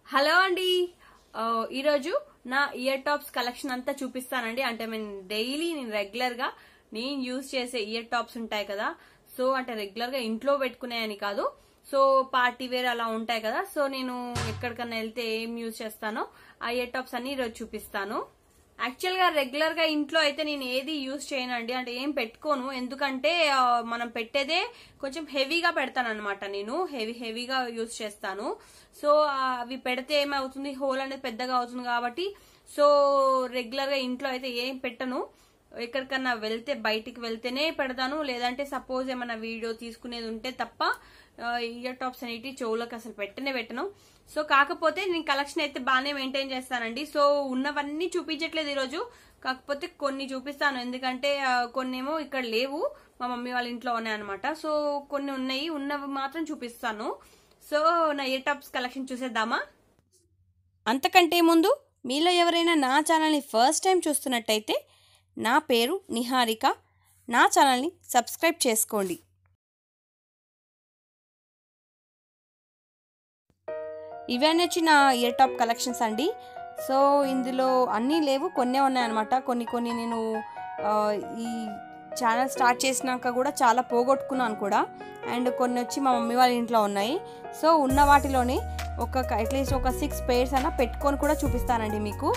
hello అండి ఆ, ఈరోజు నా ఇయర్ టాప్స్ కలెక్షన్ అంతా చూపిస్తానండి అంటే నేను డైలీ నేను రెగ్యులర్ గా నేను యూజ్ చేసే ఇయర్ టాప్స్ ఉంటాయి కదా సో అంటే రెగ్యులర్ గా ఇంట్లో పెట్టుకునేయని కాదు సో పార్టీ వేర్ అలా ఉంటాయి కదా సో నేను ఎక్కడికన్నా వెళ్తే ఏం యూజ్ చేస్తానో ఆ ఇయర్ టాప్స్ అన్ని ఈరోజు చూపిస్తాను యాక్చువల్ గా రెగ్యులర్ గా ఇంట్లో అయితే నేను ఏది యూజ్ చేయనండి అంటే ఏం పెట్టుకోను ఎందుకంటే ఆ, మనం పెట్టేదే కొంచెం హెవీగా పెడతాను అనమాట నేను హెవీ హెవీగా యూజ్ చేస్తాను సో ఆ, అవి పెడితే ఏమవుతుంది హోల్ అనేది పెద్దగా అవుతుంది కాబట్టి సో రెగ్యులర్ గా ఇంట్లో అయితే ఏం పెట్టను ఎక్కడికన్నా వెళ్తే బయటికి వెళ్తేనే పెడతాను లేదంటే సపోజ్ ఏమైనా వీడియో తీసుకునేది ఉంటే తప్ప ఇయర్ టాప్స్ అనేవి చెవులకు అసలు పెట్టనే పెట్టను సో కాకపోతే నేను కలెక్షన్ అయితే బాగానే మెయింటైన్ చేస్తానండి సో ఉన్నవన్నీ చూపించట్లేదు ఈరోజు కాకపోతే కొన్ని చూపిస్తాను ఎందుకంటే ఆ, కొన్నేమో ఇక్కడ లేవు మా మమ్మీ వాళ్ళ ఇంట్లో ఉన్నాయన్నమాట సో కొన్ని ఉన్నాయి ఉన్నవి మాత్రం చూపిస్తాను సో నా ఇయర్ టాప్స్ కలెక్షన్ చూసేద్దామా అంతకంటే ముందు మీలో ఎవరైనా నా ఛానల్ని ఫస్ట్ టైం చూస్తున్నట్టయితే నా పేరు నిహారిక నా ఛానల్ని సబ్స్క్రైబ్ చేసుకోండి ఇవన్నీ వచ్చి నా ఇయర్ టాప్ కలెక్షన్స్ అండి సో ఇందులో అన్నీ లేవు కొన్నే ఉన్నాయన్నమాట కొన్ని కొన్ని నేను ఆ, ఈ ఛానల్ స్టార్ట్ చేసినాక కూడా చాలా పోగొట్టుకున్నాను కూడా అండ్ కొన్ని వచ్చి మా మమ్మీ వాళ్ళ ఇంట్లో ఉన్నాయి సో ఉన్న వాటిలోనే ఒక అట్లీస్ట్ ఒక సిక్స్ పేర్స్ అయినా పెట్టుకొని కూడా చూపిస్తానండి మీకు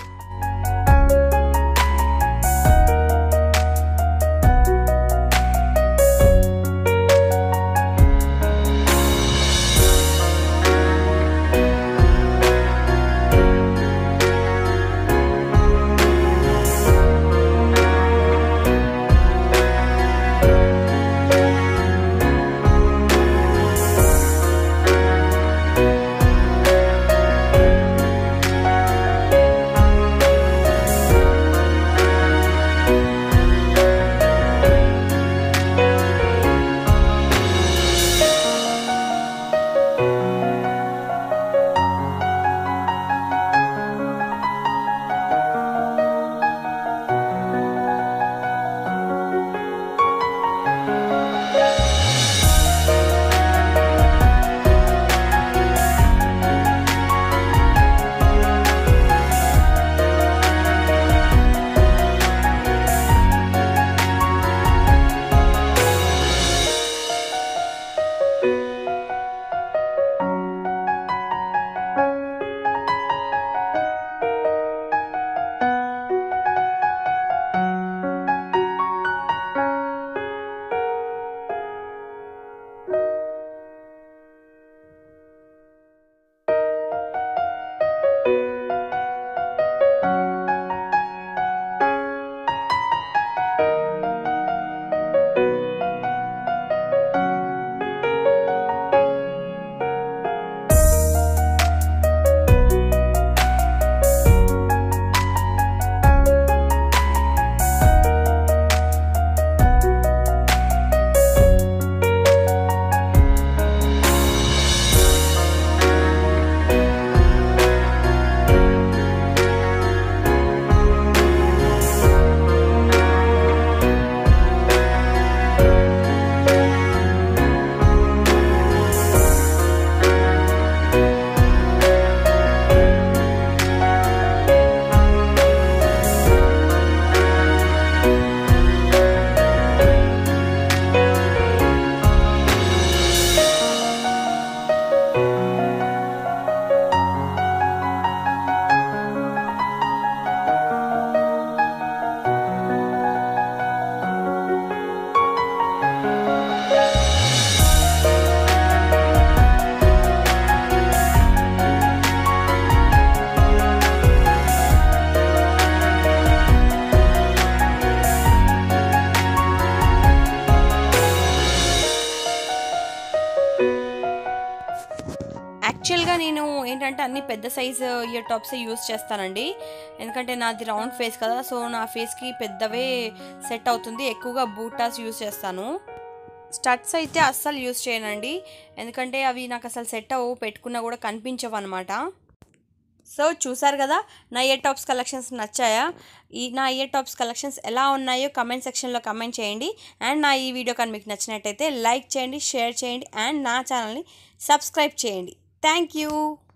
యాక్చువల్గా నేను ఏంటంటే అన్ని పెద్ద సైజ్ ఇయర్ టాప్సే యూస్ చేస్తానండి ఎందుకంటే నాది రౌండ్ ఫేస్ కదా సో నా ఫేస్కి పెద్దవే సెట్ అవుతుంది ఎక్కువగా బూటాస్ యూస్ చేస్తాను స్టడ్స్ అయితే అస్సలు యూస్ చేయనండి ఎందుకంటే అవి నాకు అసలు సెట్ అవ్వవు పెట్టుకున్నా కూడా కనిపించవు అనమాట సో చూసారు కదా నా ఇయర్ టాప్స్ కలెక్షన్స్ నచ్చాయా ఈ నా ఇయర్ టాప్స్ కలెక్షన్స్ ఎలా ఉన్నాయో కమెంట్ సెక్షన్లో కమెంట్ చేయండి అండ్ నా ఈ వీడియో కానీ మీకు నచ్చినట్టయితే లైక్ చేయండి షేర్ చేయండి అండ్ నా ఛానల్ని సబ్స్క్రైబ్ చేయండి థ్యాంక్ యూ